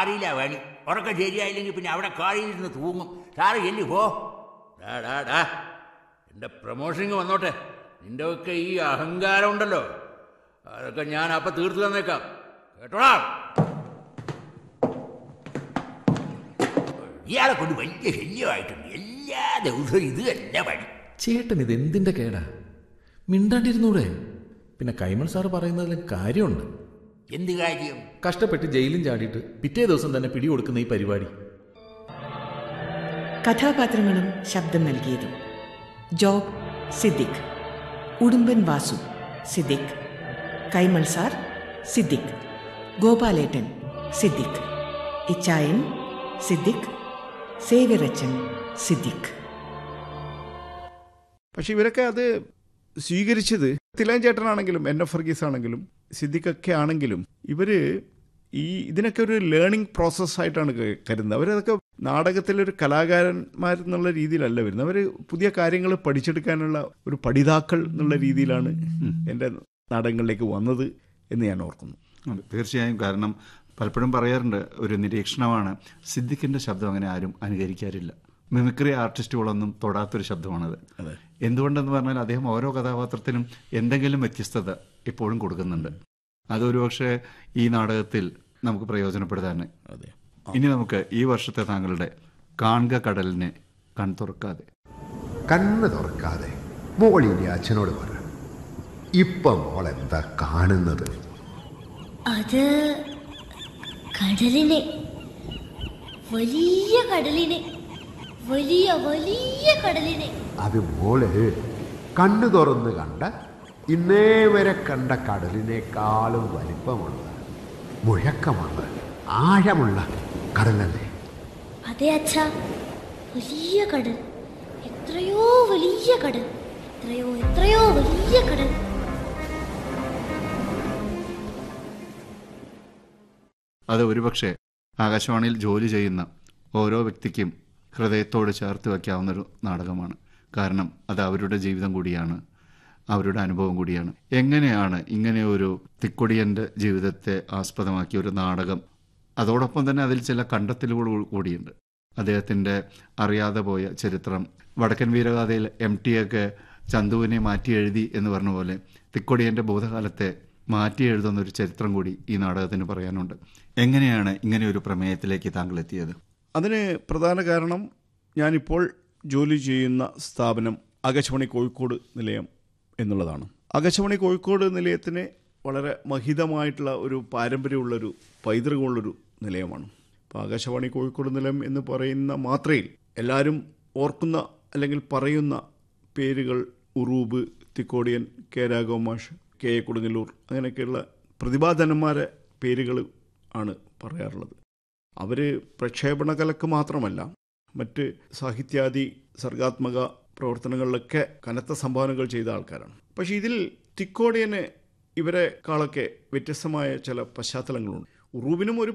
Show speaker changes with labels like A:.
A: കാറിയിലാ വേണി ഉറക്കം ശരിയായില്ലെങ്കിൽ പിന്നെ അവിടെ കാറിയിരുന്ന് തൂങ്ങും സാറ് ചെല്ലി പോ ഡാ ഡാ ഡാ എൻ്റെ പ്രമോഷനിങ് വന്നോട്ടെ നിന്റെ ഒക്കെ ഈ അഹങ്കാരം ഉണ്ടല്ലോ അതൊക്കെ ഞാൻ അപ്പം തീർത്തു തന്നേക്കാം കേട്ടോടാ ഇയാളെ കൊണ്ട് വലിയ ശല്യമായിട്ടുണ്ട് എല്ലാ ദിവസവും ഇത് തന്നെ പണി
B: ചേട്ടൻ ഇത് എന്തിൻ്റെ കേടാ മിണ്ടാണ്ടിരുന്നൂടെ പിന്നെ കൈമൾ സാറ് പറയുന്നതിലും കാര്യമുണ്ട്
A: എന്ത് കാര്യം
B: കഷ്ടപ്പെട്ട് ജയിലും ചാടിയിട്ട് പിറ്റേ ദിവസം തന്നെ പിടി കൊടുക്കുന്ന ഈ പരിപാടി
C: കഥാപാത്രങ്ങളും ശബ്ദം നൽകിയതും ജോബ് സിദ്ദിഖ് ഉടുമ്പൻ വാസു സിദ്ദിഖ് കൈമൾ സാർ സിദ്ദിഖ് ഗോപാലേട്ടൻ സിദ്ദിഖ് ഇച്ചായൻ സിദ്ദിഖ് സേവ്യറച്ചൻ സിദ്ദിഖ്
D: പക്ഷെ ഇവരൊക്കെ അത് സ്വീകരിച്ചത് തിലാൻ ചേട്ടനാണെങ്കിലും എൻ എഫ് ഫർഗീസ് ആണെങ്കിലും സിദ്ദിഖൊക്കെ ആണെങ്കിലും ഇവര് ഈ ഇതിനൊക്കെ ഒരു ലേണിംഗ് പ്രോസസ്സായിട്ടാണ് ക- കരുതുന്നത് അവരതൊക്കെ നാടകത്തിലൊരു കലാകാരന്മാരെന്നുള്ള രീതിയിലല്ല വരുന്നത് അവർ പുതിയ കാര്യങ്ങൾ പഠിച്ചെടുക്കാനുള്ള ഒരു പഠിതാക്കൾ എന്നുള്ള രീതിയിലാണ് എൻ്റെ നാടകങ്ങളിലേക്ക് വന്നത് എന്ന് ഞാൻ ഓർക്കുന്നു
E: അതെ, തീർച്ചയായും കാരണം പലപ്പോഴും പറയാറുണ്ട് ഒരു നിരീക്ഷണമാണ് സിദ്ദിഖിന്റെ ശബ്ദം അങ്ങനെ ആരും അനുകരിക്കാറില്ല മിമിക്രി ആർട്ടിസ്റ്റുകളൊന്നും തൊടാത്തൊരു ശബ്ദമാണത് എന്തുകൊണ്ടെന്ന് പറഞ്ഞാൽ അദ്ദേഹം ഓരോ കഥാപാത്രത്തിനും എന്തെങ്കിലും വ്യത്യസ്തത എപ്പോഴും കൊടുക്കുന്നുണ്ട് അതൊരു പക്ഷേ ഈ നാടകത്തിൽ നമുക്ക് പ്രയോജനപ്പെടുത്താൻ
D: അതെ
E: ഇനി നമുക്ക് ഈ വർഷത്തെ താങ്കളുടെ കാൺക കടലിനെ കൺ തുറക്കാതെ
F: കണ്ണ് തുറക്കാതെ മോൾ ഇനി അച്ഛനോട് പറ ഇപ്പം മോൾ എന്താ കാണുന്നത്
G: അത് കടലിനെ വലിയ കടലിനെ വലിയ വലിയ കടലിനെ
F: അത് മോള് കണ്ണു തുറന്ന് കണ്ട ഇന്നേ വരെ കണ്ട കടലിനേക്കാളും വലിപ്പമുള്ള മുഴക്കമുള്ള ആഴമുള്ള കടലല്ലേ
G: അതെ അച്ഛ വലിയ കടൽ എത്രയോ വലിയ കടൽ എത്രയോ എത്രയോ വലിയ കടൽ
E: അത് ഒരുപക്ഷെ ആകാശവാണിയിൽ ജോലി ചെയ്യുന്ന ഓരോ വ്യക്തിക്കും ഹൃദയത്തോട് ചേർത്ത് വയ്ക്കാവുന്നൊരു നാടകമാണ് കാരണം അത് അവരുടെ ജീവിതം കൂടിയാണ് അവരുടെ അനുഭവം കൂടിയാണ് എങ്ങനെയാണ് ഇങ്ങനെ ഒരു തിക്കൊടിയൻ്റെ ജീവിതത്തെ ആസ്പദമാക്കിയ ഒരു നാടകം അതോടൊപ്പം തന്നെ അതിൽ ചില കണ്ടെത്തലുകൾ കൂടിയുണ്ട് അദ്ദേഹത്തിൻ്റെ അറിയാതെ പോയ ചരിത്രം വടക്കൻ വീരഗാഥയിൽ എം ടി ഒക്കെ ചന്തുവിനെ മാറ്റി എഴുതി എന്ന് പറഞ്ഞ പോലെ തിക്കൊടിയൻ്റെ ഭൂതകാലത്തെ മാറ്റി എഴുതുന്ന ഒരു ചരിത്രം കൂടി ഈ നാടകത്തിന് പറയാനുണ്ട് എങ്ങനെയാണ് ഇങ്ങനെ ഒരു പ്രമേയത്തിലേക്ക് താങ്കൾ എത്തിയത്
D: അതിന് പ്രധാന കാരണം ഞാനിപ്പോൾ ജോലി ചെയ്യുന്ന സ്ഥാപനം ആകാശവാണി കോഴിക്കോട് നിലയം എന്നുള്ളതാണ് ആകാശവാണി കോഴിക്കോട് നിലയത്തിന് വളരെ മഹിതമായിട്ടുള്ള ഒരു പാരമ്പര്യമുള്ളൊരു പൈതൃകമുള്ളൊരു നിലയമാണ് അപ്പോൾ ആകാശവാണി കോഴിക്കോട് നിലയം എന്ന് പറയുന്ന മാത്രയിൽ എല്ലാവരും ഓർക്കുന്ന അല്ലെങ്കിൽ പറയുന്ന പേരുകൾ ഉറൂബ് തിക്കോടിയൻ കെ രാഘവമാഷ് കെ എ കൊടുങ്ങല്ലൂർ അങ്ങനെയൊക്കെയുള്ള പ്രതിഭാധനന്മാരെ പേരുകൾ ആണ് പറയാറുള്ളത് അവർ പ്രക്ഷേപണ കലക്ക് മാത്രമല്ല മറ്റ് സാഹിത്യാദി സർഗാത്മക പ്രവർത്തനങ്ങളിലൊക്കെ കനത്ത സംഭാവനകൾ ചെയ്ത ആൾക്കാരാണ് പക്ഷേ ഇതിൽ തിക്കോടിയന് ഇവരെക്കാളൊക്കെ വ്യത്യസ്തമായ ചില പശ്ചാത്തലങ്ങളുണ്ട് ഉറൂബിനും ഒരു